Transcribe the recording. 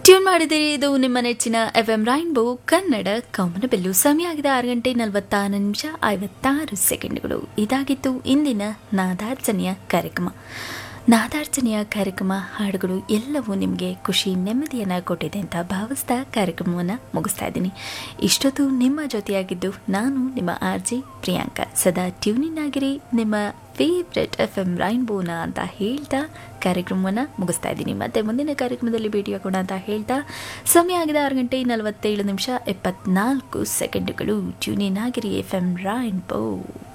tune ಮಾಡಿದಿರಿ ಇದು ನಿಮ್ಮ ನೆಚ್ಚಿನ ಎಫ್ ಎಂ ರೈನ್ಬೋ ಕನ್ನಡ ಕೌಮನಬೆಲ್ಲು ಸಮಯ ಆಗಿದೆ ಆರು ಗಂಟೆ ನಲವತ್ತಾರು ನಿಮಿಷ ಐವತ್ತಾರು ಸೆಕೆಂಡ್ಗಳು ಇದಾಗಿತ್ತು ಇಂದಿನ ನಾದಾರ್ಚನೆಯ ಕಾರ್ಯಕ್ರಮ ನಾದಾರ್ಚನೆಯ ಕಾರ್ಯಕ್ರಮ ಹಾಡುಗಳು ಎಲ್ಲವೂ ನಿಮಗೆ ಖುಷಿ ನೆಮ್ಮದಿಯನ್ನು ಕೊಟ್ಟಿದೆ ಅಂತ ಭಾವಿಸ್ತಾ ಕಾರ್ಯಕ್ರಮವನ್ನು ಮುಗಿಸ್ತಾ ಇದ್ದೀನಿ ಇಷ್ಟೊತ್ತು ನಿಮ್ಮ ಜೊತೆಯಾಗಿದ್ದು ನಾನು ನಿಮ್ಮ ಆರ್ ಜಿ ಪ್ರಿಯಾಂಕಾ ಸದಾ ಟ್ಯೂನಿನ್ ಆಗಿರಿ ನಿಮ್ಮ ಫೇವ್ರೆಟ್ ಎಫ್ ಎಂ ರೈನ್ಬೋನ ಅಂತ ಹೇಳ್ತಾ ಕಾರ್ಯಕ್ರಮವನ್ನು ಮುಗಿಸ್ತಾ ಇದ್ದೀನಿ ಮತ್ತೆ ಮುಂದಿನ ಕಾರ್ಯಕ್ರಮದಲ್ಲಿ ಭೇಟಿಯಾಗೋಣ ಅಂತ ಹೇಳ್ತಾ ಸಮಯ ಆಗಿದೆ ಆರು ಗಂಟೆ ನಲವತ್ತೇಳು ನಿಮಿಷ ಎಪ್ಪತ್ನಾಲ್ಕು ಸೆಕೆಂಡುಗಳು ಟ್ಯೂನಿನ್ ಆಗಿರಿ ಎಫ್ ಎಂ ರೈನ್ಬೋ